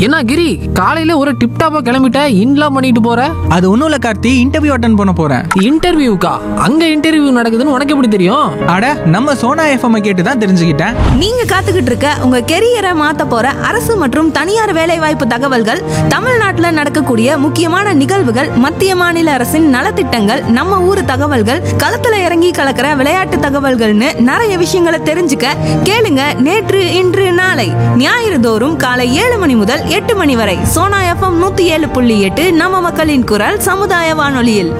என்ன கிரி காலையில ஒரு டிப்டாப்பா கிளம்பிட்ட இன்லாம் பண்ணிட்டு போற அது ஒன்றும் இல்லை கார்த்தி இன்டர்வியூ அட்டன் பண்ண போகிறேன் இன்டர்வியூக்கா அங்க இன்டர்வியூ நடக்குதுன்னு உனக்கு எப்படி தெரியும் அட நம்ம சோனா எஃப்எம் கேட்டு தான் தெரிஞ்சுக்கிட்டேன் நீங்க காத்துக்கிட்டு இருக்க உங்க கெரியரை மாத்த போற அரசு மற்றும் தனியார் வேலைவாய்ப்பு தகவல்கள் தமிழ்நாட்டுல நடக்கக்கூடிய முக்கியமான நிகழ்வுகள் மத்திய மாநில அரசின் நலத்திட்டங்கள் நம்ம ஊர் தகவல்கள் களத்துல இறங்கி கலக்கிற விளையாட்டு தகவல்கள்னு நிறைய விஷயங்களை தெரிஞ்சுக்க கேளுங்க நேற்று இன்று நாளை ஞாயிறு தோறும் காலை ஏழு மணி முதல் எட்டு மணி வரை சோனா எஃப்எம் நூத்தி ஏழு புள்ளி எட்டு நம்ம மக்களின் குரல் சமுதாய வானொலியில்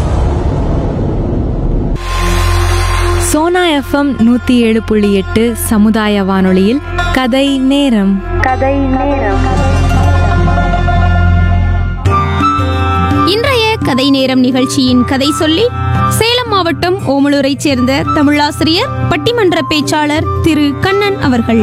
சோனா எஃப்எம் நூத்தி ஏழு புள்ளி எட்டு சமுதாய வானொலியில் கதை நேரம் இன்றைய கதை நேரம் நிகழ்ச்சியின் கதை சொல்லி சேலம் மாவட்டம் ஓமலூரைச் சேர்ந்த தமிழாசிரியர் பட்டிமன்ற பேச்சாளர் திரு கண்ணன் அவர்கள்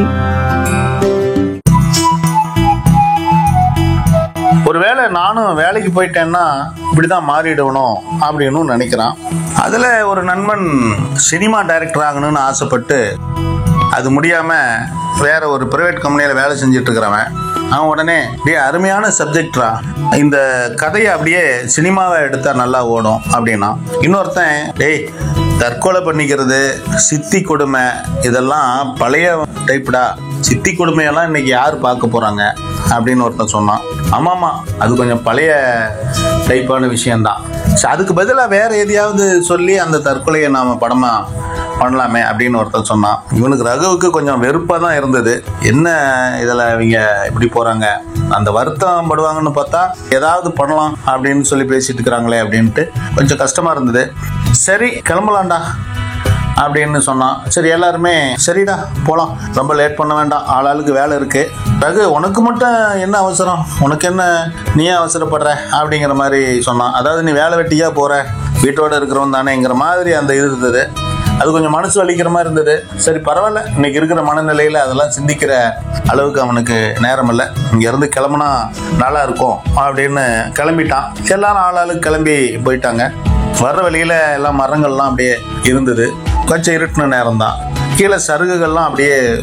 ஒருவேளை நானும் வேலைக்கு போயிட்டேன்னா இப்படிதான் மாறிடணும் அப்படின்னு நினைக்கிறான் அதில் ஒரு நண்பன் சினிமா டைரக்டர் ஆகணும்னு ஆசைப்பட்டு அது முடியாம வேற ஒரு பிரைவேட் கம்பெனியில் வேலை செஞ்சுட்டு இருக்கிறவன் அவன் உடனே டேய் அருமையான சப்ஜெக்ட்ரா இந்த கதையை அப்படியே சினிமாவை எடுத்தா நல்லா ஓடும் அப்படின்னா இன்னொருத்தன் டேய் தற்கொலை பண்ணிக்கிறது சித்தி கொடுமை இதெல்லாம் பழைய டைப்டா சித்தி கொடுமையெல்லாம் இன்னைக்கு யார் பார்க்க போறாங்க அப்படின்னு ஒருத்தன் சொன்னான் ஆமாமா அது கொஞ்சம் பழைய டைப்பான விஷயம்தான் சரி, அதுக்கு பதிலாக வேற எதையாவது சொல்லி அந்த தற்கொலையை நாம படமா பண்ணலாமே அப்படின்னு ஒருத்தன் சொன்னான் இவனுக்கு ரகுவுக்கு கொஞ்சம் வெறுப்பாக தான் இருந்தது என்ன இதில் இவங்க இப்படி போகிறாங்க அந்த வருத்தம் படுவாங்கன்னு பார்த்தா ஏதாவது பண்ணலாம் அப்படின்னு சொல்லி பேசிட்டு இருக்கிறாங்களே அப்படின்ட்டு கொஞ்சம் கஷ்டமாக இருந்தது சரி கிளம்பலாம்டா அப்படின்னு சொன்னான் சரி எல்லாருமே சரிடா போகலாம் ரொம்ப லேட் பண்ண வேண்டாம் ஆளாளுக்கு வேலை இருக்கு ரகு உனக்கு மட்டும் என்ன அவசரம் உனக்கு என்ன நீ ஏன் அவசரப்படுற அப்படிங்கிற மாதிரி சொன்னான் அதாவது நீ வேலை வெட்டியா போற வீட்டோட இருக்கிறவன் தானேங்கிற மாதிரி அந்த இது இருந்தது அது கொஞ்சம் மனசு வலிக்கிற மாதிரி இருந்தது சரி பரவாயில்ல இன்னைக்கு இருக்கிற மனநிலையில அதெல்லாம் சிந்திக்கிற அளவுக்கு அவனுக்கு நேரம் இல்லை இங்க இருந்து கிளம்புனா நல்லா இருக்கும் அப்படின்னு கிளம்பிட்டான் எல்லாரும் ஆளாளுக்கு கிளம்பி போயிட்டாங்க வர்ற வழியில எல்லாம் மரங்கள்லாம் அப்படியே இருந்தது கொஞ்சம் இருட்டின நேரம் தான் கீழே சருகுகள்லாம் அப்படியே